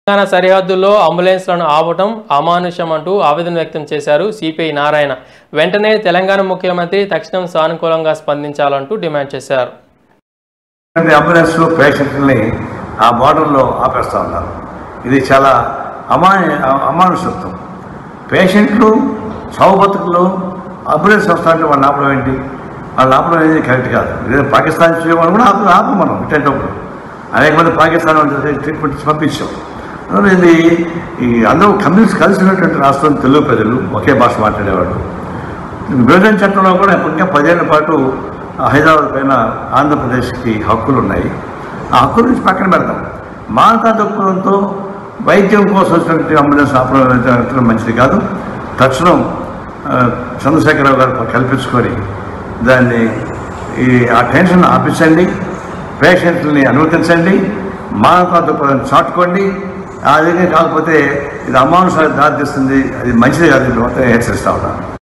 తెలంగాణ సరిహద్దుల్లో అంబులెన్స్లను ఆపటం అమానుషం అంటూ ఆవేదన వ్యక్తం చేశారు సిపిఐ నారాయణ వెంటనే తెలంగాణ ముఖ్యమంత్రి తక్షణం సానుకూలంగా స్పందించాలంటూ డిమాండ్ చేశారు అంటే అంబులెన్స్ పేషెంట్ని ఆ బార్డర్లో ఆపేస్తూ ఉన్నారు ఇది చాలా అమా అమానుషత్వం పేషెంట్లు చావు బతుకులు అంబులెన్స్ వస్తారంటే వాళ్ళు ఆపడం ఏంటి వాళ్ళు ఆపడం అనేది కరెక్ట్ కాదు ఇదే పాకిస్తాన్ చేయమని కూడా ఆపు ఆపం మనం ఇట్టేటప్పుడు అనేక మంది పాకిస్తాన్ వాళ్ళు ట్రీట్మెంట్ ఇచ్చి పంపించాం అందువల్ల ఇది ఈ అందరూ కమ్యూనిస్ట్ కలిసినటువంటి రాష్ట్రం తెలుగు ప్రజలు ఒకే భాష మాట్లాడేవాడు విభజన చట్టంలో కూడా ఇంకా పదేళ్ల పాటు హైదరాబాద్ పైన ఆంధ్రప్రదేశ్కి హక్కులు ఉన్నాయి ఆ హక్కుల నుంచి పక్కన పెడతాం మానతా దృక్పథంతో వైద్యం కోసం వచ్చినటువంటి అంబులెన్స్ ఆపడం మంచిది కాదు తక్షణం ఆ, చంద్రశేఖరరావు గారు కల్పించుకొని దాన్ని ఈ ఆ టెన్షన్ ఆపించండి పేషెంట్ని అనుమతించండి మానవతా దృక్పథాన్ని చాటుకోండి ఆ విధంగా కాకపోతే ఇది అమానుషాలకు దారితీస్తుంది అది మంచిది కాదు ఇది మొత్తం హెచ్చరిస్తా ఉన్నాను